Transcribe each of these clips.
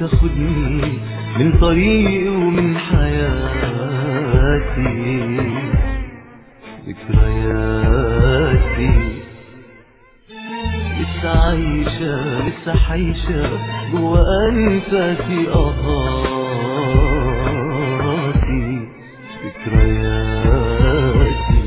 تاخدني من طريقي ومن حياتي ذكرياتي لسه عايشة لسه حايشة جوا أنفاسي آهاتي ذكرياتي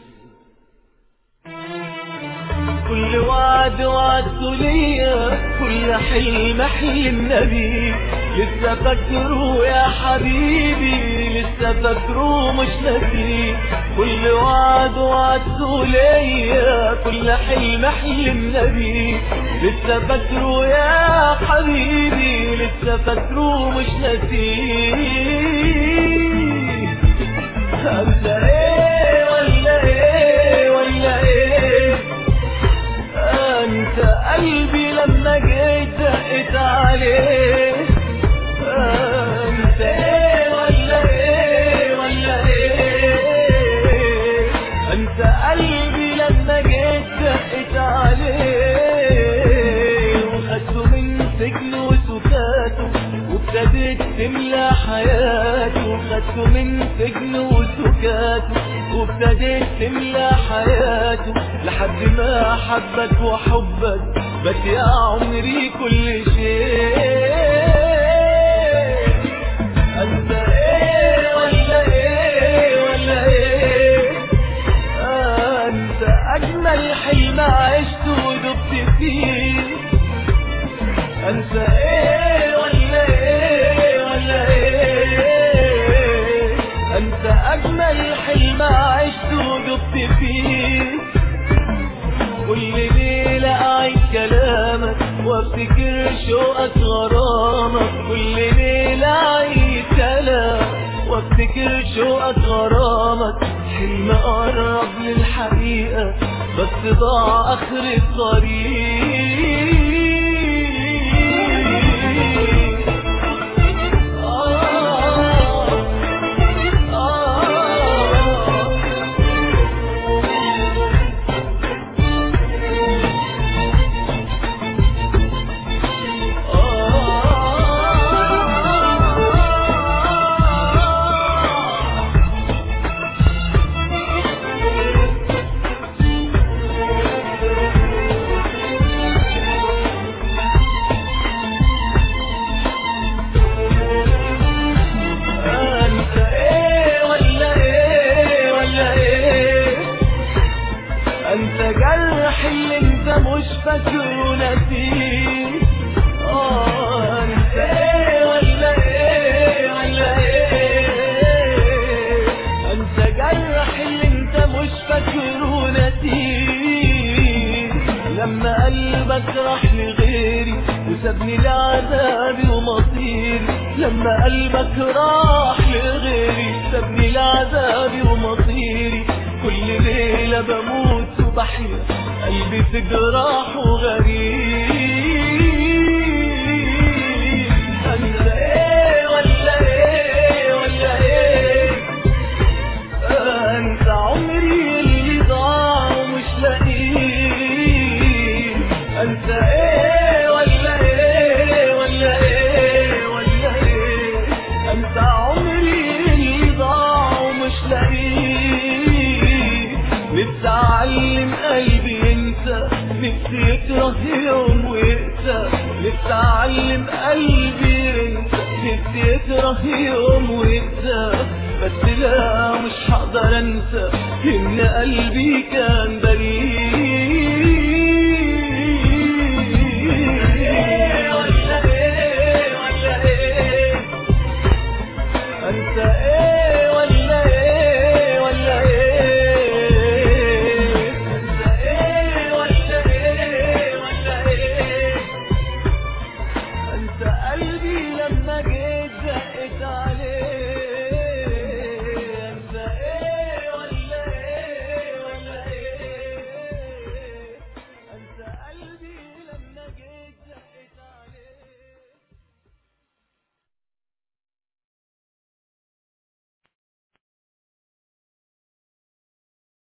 كل وعد وعدته ليا كل حلم حلمنا بيه لسه فاكره يا حبيبي لسه فاكره مش ناسيه كل وعد وعدته ليا كل حلم حلمنا بيه لسه فاكره يا حبيبي لسه فاكره مش ناسيه انت ايه ولا ايه ولا ايه انت قلبي لما جيت دقت عليه انت ايه ولا ايه ولا ايه انت قلبي لما جيت دقت عليه وخدته من سجنه وسكاته وابتديت تملى حياته خدته من سجنه وسكاته وابتديت تملى حياته لحد ما حبك وحبك بك يا عمري كل شيء انت ايه ولا ايه ولا ايه انت اجمل حلم عشته ودبت فيه انت ايه ولا ايه ولا ايه انت اجمل حلم عشته ودبت فيه كل ليلة أعيد كلامك وافتكر شوقك غرامك كل ليلة أعيد كلامك وافتكر شوقك غرامك حلم قرب للحقيقة بس ضاع آخر الطريق آه آه انت ايه ولا ايه ولا ايه انت جرح اللي انت مش فاكره ناسيه اه انت ايه ولا ايه ولا ايه انت جرح اللي انت مش فاكره ناسيه لما قلبك راح لغيري وسابني لعذابي ومصيري لما قلبك راح لغيري سابني لعذابي ومصيري كل ليلة بموت وبحيا قلبي في جراح وغريب انت ايه ولا ايه ولا ايه انت عمري اللي ضاع ومش لاقيه انت ايه ولا ايه ولا ايه ولا ايه انت عمري اللي ضاع ومش لاقيه نفسي اعلم قلبي ينسى نفسي يكره يوم ويقسى نفسي اعلم قلبي ينسى نفسي يكره يوم ويقسى بس لا مش هقدر انسى ان قلبي كان